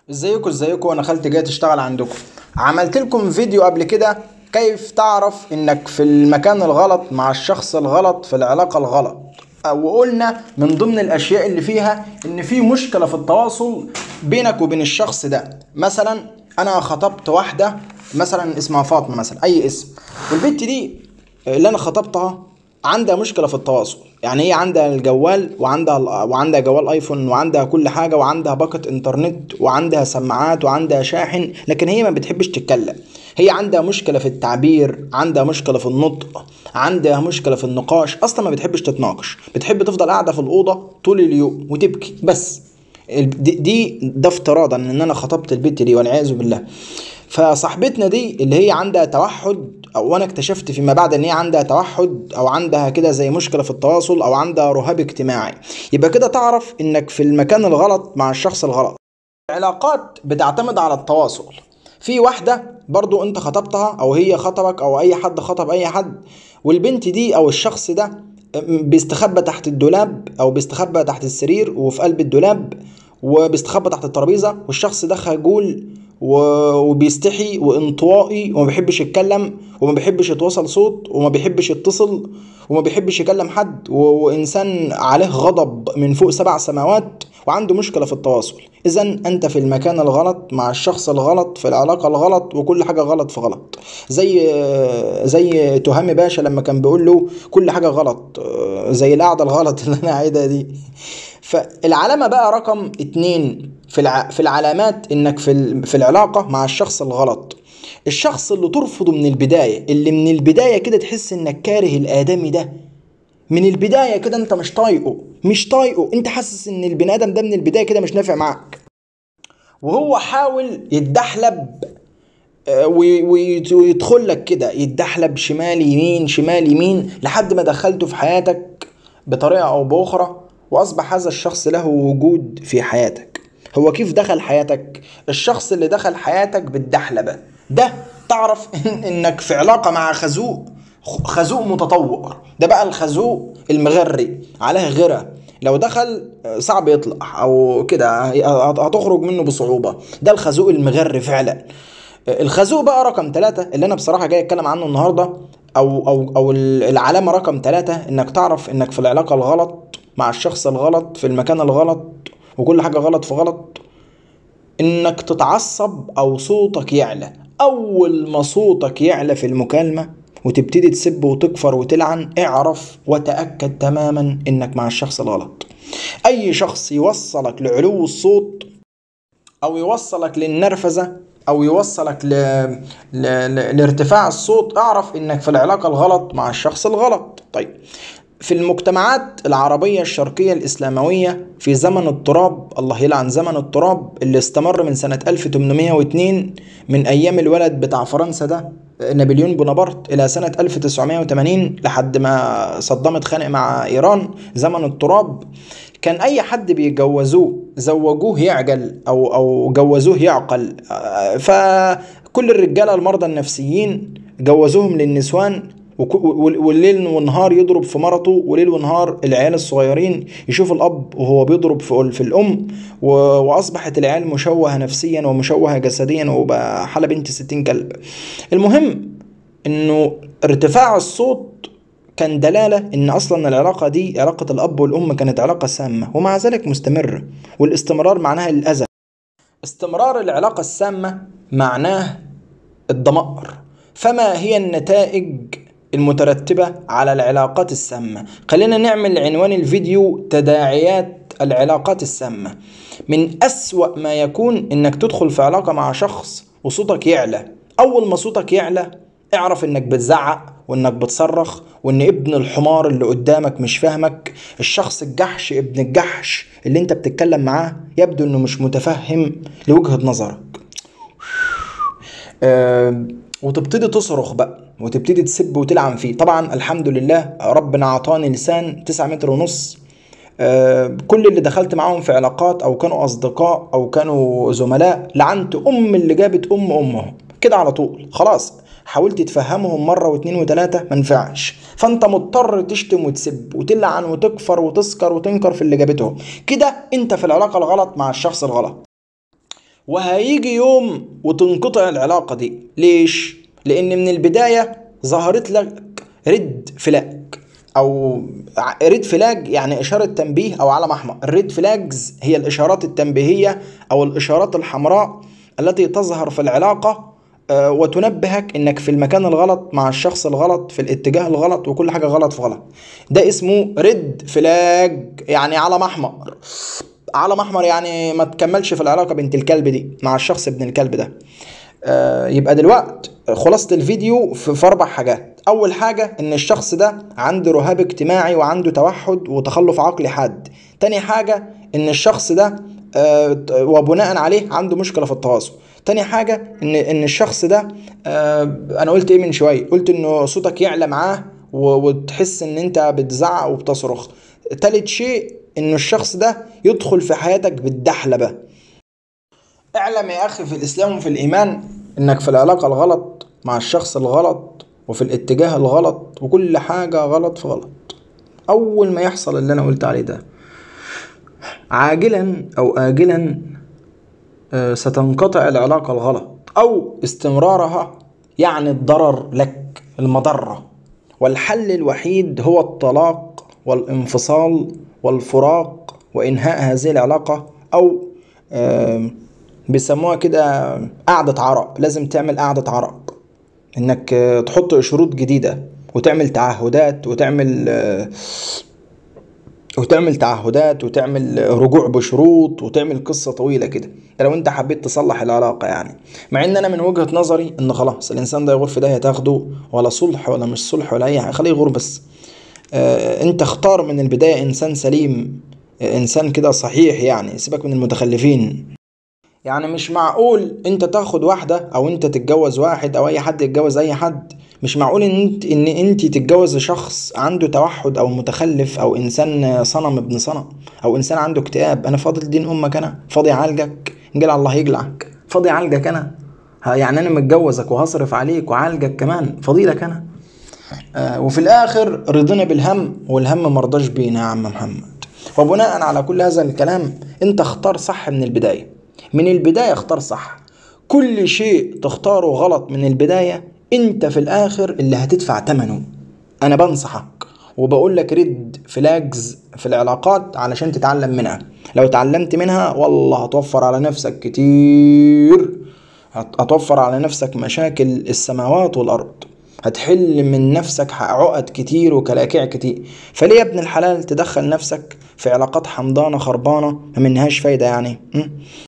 ازيكم ازيكم انا خالتي جايه تشتغل عندكم عملت لكم فيديو قبل كده كيف تعرف انك في المكان الغلط مع الشخص الغلط في العلاقه الغلط وقلنا من ضمن الاشياء اللي فيها ان في مشكله في التواصل بينك وبين الشخص ده مثلا انا خطبت واحده مثلا اسمها فاطمه مثلا اي اسم والبنت دي اللي انا خطبتها عندها مشكله في التواصل يعني هي عندها الجوال وعندها وعندها جوال ايفون وعندها كل حاجه وعندها باقه انترنت وعندها سماعات وعندها شاحن لكن هي ما بتحبش تتكلم هي عندها مشكله في التعبير عندها مشكله في النطق عندها مشكله في النقاش اصلا ما بتحبش تتناقش بتحب تفضل قاعده في الاوضه طول اليوم وتبكي بس دي, دي ده افتراضا ان انا خطبت البنت دي والعياذ بالله فصاحبتنا دي اللي هي عندها توحد او انا اكتشفت فيما بعد ان هي عندها توحد او عندها كده زي مشكله في التواصل او عندها رهاب اجتماعي يبقى كده تعرف انك في المكان الغلط مع الشخص الغلط العلاقات بتعتمد على التواصل في واحده برضو انت خطبتها او هي خطبك او اي حد خطب اي حد والبنت دي او الشخص ده بيستخبى تحت الدولاب او بيستخبى تحت السرير وفي قلب الدولاب وبيستخبى تحت الترابيزه والشخص ده خجول وبيستحي وانطوائي وما بيحبش يتكلم وما بيحبش يتواصل صوت وما بيحبش يتصل وما بيحبش يكلم حد وانسان عليه غضب من فوق سبع سماوات وعنده مشكله في التواصل اذا انت في المكان الغلط مع الشخص الغلط في العلاقه الغلط وكل حاجه غلط في غلط زي زي تهامي باشا لما كان بيقول له كل حاجه غلط زي القعده الغلط اللي انا قاعدها دي فالعلامه بقى رقم اتنين في الع... في العلامات انك في ال... في العلاقه مع الشخص الغلط الشخص اللي ترفضه من البدايه اللي من البدايه كده تحس انك كاره الادمي ده من البدايه كده انت مش طايقه مش طايقه انت حاسس ان البني ادم ده من البدايه كده مش نافع معاك وهو حاول يتدحلب ويدخل لك كده يتدحلب شمال يمين شمال يمين لحد ما دخلته في حياتك بطريقه او باخرى واصبح هذا الشخص له وجود في حياتك هو كيف دخل حياتك الشخص اللي دخل حياتك بالدحلبة ده تعرف إن انك في علاقة مع خازوق خازوق متطور ده بقى الخازوق المغري عليه غيرة لو دخل صعب يطلع او كده هتخرج منه بصعوبة ده الخازوق المغري فعلا الخازوق بقى رقم ثلاثة اللي انا بصراحة جاي اتكلم عنه النهاردة او او او العلامة رقم ثلاثة انك تعرف انك في العلاقة الغلط مع الشخص الغلط في المكان الغلط وكل حاجة غلط في غلط انك تتعصب او صوتك يعلى اول ما صوتك يعلى في المكالمة وتبتدي تسب وتكفر وتلعن اعرف وتأكد تماما انك مع الشخص الغلط اي شخص يوصلك لعلو الصوت او يوصلك للنرفزة او يوصلك ل... ل... ل... لارتفاع الصوت اعرف انك في العلاقة الغلط مع الشخص الغلط طيب في المجتمعات العربية الشرقية الإسلاموية في زمن التراب الله يلعن زمن التراب اللي استمر من سنة 1802 من أيام الولد بتاع فرنسا ده نابليون بونابرت إلى سنة 1980 لحد ما صدام اتخانق مع إيران زمن التراب كان أي حد بيجوزوه زوجوه يعجل أو أو جوزوه يعقل فكل الرجالة المرضى النفسيين جوزوهم للنسوان والليل والنهار يضرب في مرته وليل ونهار العيال الصغيرين يشوفوا الاب وهو بيضرب في, في الام واصبحت العيال مشوهه نفسيا ومشوهه جسديا وبقى حاله بنت ستين كلب المهم انه ارتفاع الصوت كان دلالة إن أصلا العلاقة دي علاقة الأب والأم كانت علاقة سامة ومع ذلك مستمرة والاستمرار معناها الأذى استمرار العلاقة السامة معناه الدمار فما هي النتائج المترتبة على العلاقات السامة خلينا نعمل عنوان الفيديو تداعيات العلاقات السامة من أسوأ ما يكون إنك تدخل في علاقة مع شخص وصوتك يعلى أول ما صوتك يعلى اعرف إنك بتزعق وإنك بتصرخ وإن ابن الحمار اللي قدامك مش فاهمك الشخص الجحش ابن الجحش اللي انت بتتكلم معاه يبدو إنه مش متفهم لوجهة نظرك أه وتبتدي تصرخ بقى وتبتدي تسب وتلعن فيه طبعا الحمد لله ربنا عطاني لسان تسعة متر ونص آه كل اللي دخلت معاهم في علاقات او كانوا اصدقاء او كانوا زملاء لعنت ام اللي جابت ام امهم كده على طول خلاص حاولت تفهمهم مرة واتنين وتلاتة منفعش فانت مضطر تشتم وتسب وتلعن وتكفر وتسكر وتنكر في اللي جابتهم كده انت في العلاقة الغلط مع الشخص الغلط وهيجي يوم وتنقطع العلاقة دي ليش؟ لأن من البداية ظهرت لك ريد فلاج أو ريد فلاج يعني إشارة تنبيه أو علم أحمر الريد فلاجز هي الإشارات التنبيهية أو الإشارات الحمراء التي تظهر في العلاقة آه، وتنبهك انك في المكان الغلط مع الشخص الغلط في الاتجاه الغلط وكل حاجه غلط في غلط ده اسمه ريد فلاج يعني علم احمر علم احمر يعني ما تكملش في العلاقه بنت الكلب دي مع الشخص ابن الكلب ده آه، يبقى دلوقت خلاصة الفيديو في, في اربع حاجات اول حاجة ان الشخص ده عنده رهاب اجتماعي وعنده توحد وتخلف عقلي حاد تاني حاجة ان الشخص ده آه، وبناء عليه عنده مشكلة في التواصل تاني حاجة ان ان الشخص ده آه، انا قلت ايه من شوية قلت انه صوتك يعلى معاه وتحس ان انت بتزعق وبتصرخ تالت شيء ان الشخص ده يدخل في حياتك بالدحلبة اعلم يا اخي في الاسلام وفي الايمان انك في العلاقة الغلط مع الشخص الغلط وفي الاتجاه الغلط وكل حاجة غلط في غلط اول ما يحصل اللي انا قلت عليه ده عاجلا او اجلا آه، ستنقطع العلاقة الغلط او استمرارها يعني الضرر لك المضرة والحل الوحيد هو الطلاق والانفصال والفراق وانهاء هذه العلاقة او بيسموها كده قعدة عرب لازم تعمل قعدة عرب انك تحط شروط جديدة وتعمل تعهدات وتعمل وتعمل تعهدات وتعمل رجوع بشروط وتعمل قصة طويلة كده لو انت حبيت تصلح العلاقة يعني مع ان انا من وجهة نظري ان خلاص الانسان ده يغور في ده تاخده ولا صلح ولا مش صلح ولا اي حاجة خليه يغور بس اه انت اختار من البداية انسان سليم انسان كده صحيح يعني سيبك من المتخلفين يعني مش معقول انت تاخد واحدة او انت تتجوز واحد او اي حد يتجوز اي حد مش معقول ان انت ان انت تتجوز شخص عنده توحد او متخلف او انسان صنم ابن صنم او انسان عنده اكتئاب انا فاضل دين امك انا فاضي اعالجك انجل الله يجلعك فاضي اعالجك انا يعني انا متجوزك وهصرف عليك وعالجك كمان فضيلك انا آه وفي الاخر رضينا بالهم والهم مرضاش بينا يا عم محمد وبناء على كل هذا الكلام انت اختار صح من البدايه من البداية اختار صح كل شيء تختاره غلط من البداية انت في الاخر اللي هتدفع تمنه انا بنصحك وبقول لك رد فلاجز في العلاقات علشان تتعلم منها لو اتعلمت منها والله هتوفر على نفسك كتير هتوفر على نفسك مشاكل السماوات والارض هتحل من نفسك عقد كتير وكلاكيع كتير فليه يا ابن الحلال تدخل نفسك في علاقات حمضانة خربانة ما منهاش فايدة يعني م?